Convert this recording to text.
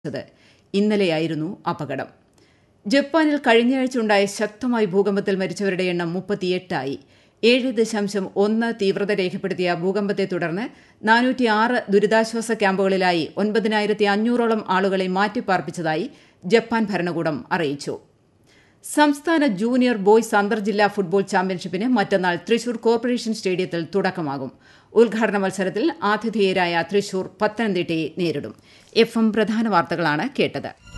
ത് ഇന്നലെയായിരുന്നു അപകടം ജപ്പാനിൽ കഴിഞ്ഞയാഴ്ച ഉണ്ടായ ശക്തമായ ഭൂകമ്പത്തിൽ മരിച്ചവരുടെ എണ്ണം മുപ്പത്തിയെട്ടായി ഏഴ് ദശാംശം ഒന്ന് തീവ്രത രേഖപ്പെടുത്തിയ ഭൂകമ്പത്തെ തുടർന്ന് നാനൂറ്റിയാറ് ദുരിതാശ്വാസ ക്യാമ്പുകളിലായി ഒൻപതിനായിരത്തി അഞ്ഞൂറോളം ആളുകളെ മാറ്റിപ്പാർപ്പിച്ചതായി ജപ്പാൻ ഭരണകൂടം അറിയിച്ചു സംസ്ഥാന ജൂനിയർ ബോയ്സ് അന്തർജില്ലാ ഫുട്ബോൾ ചാമ്പ്യൻഷിപ്പിന് മറ്റന്നാൾ തൃശൂർ കോർപ്പറേഷൻ സ്റ്റേഡിയത്തിൽ തുടക്കമാകും ഉദ്ഘാടന മത്സരത്തിൽ ആതിഥേയരായ തൃശൂർ പത്തനംതിട്ടയെ നേരിടും എഫ് എം പ്രധാന വാർത്തകളാണ് കേട്ടത്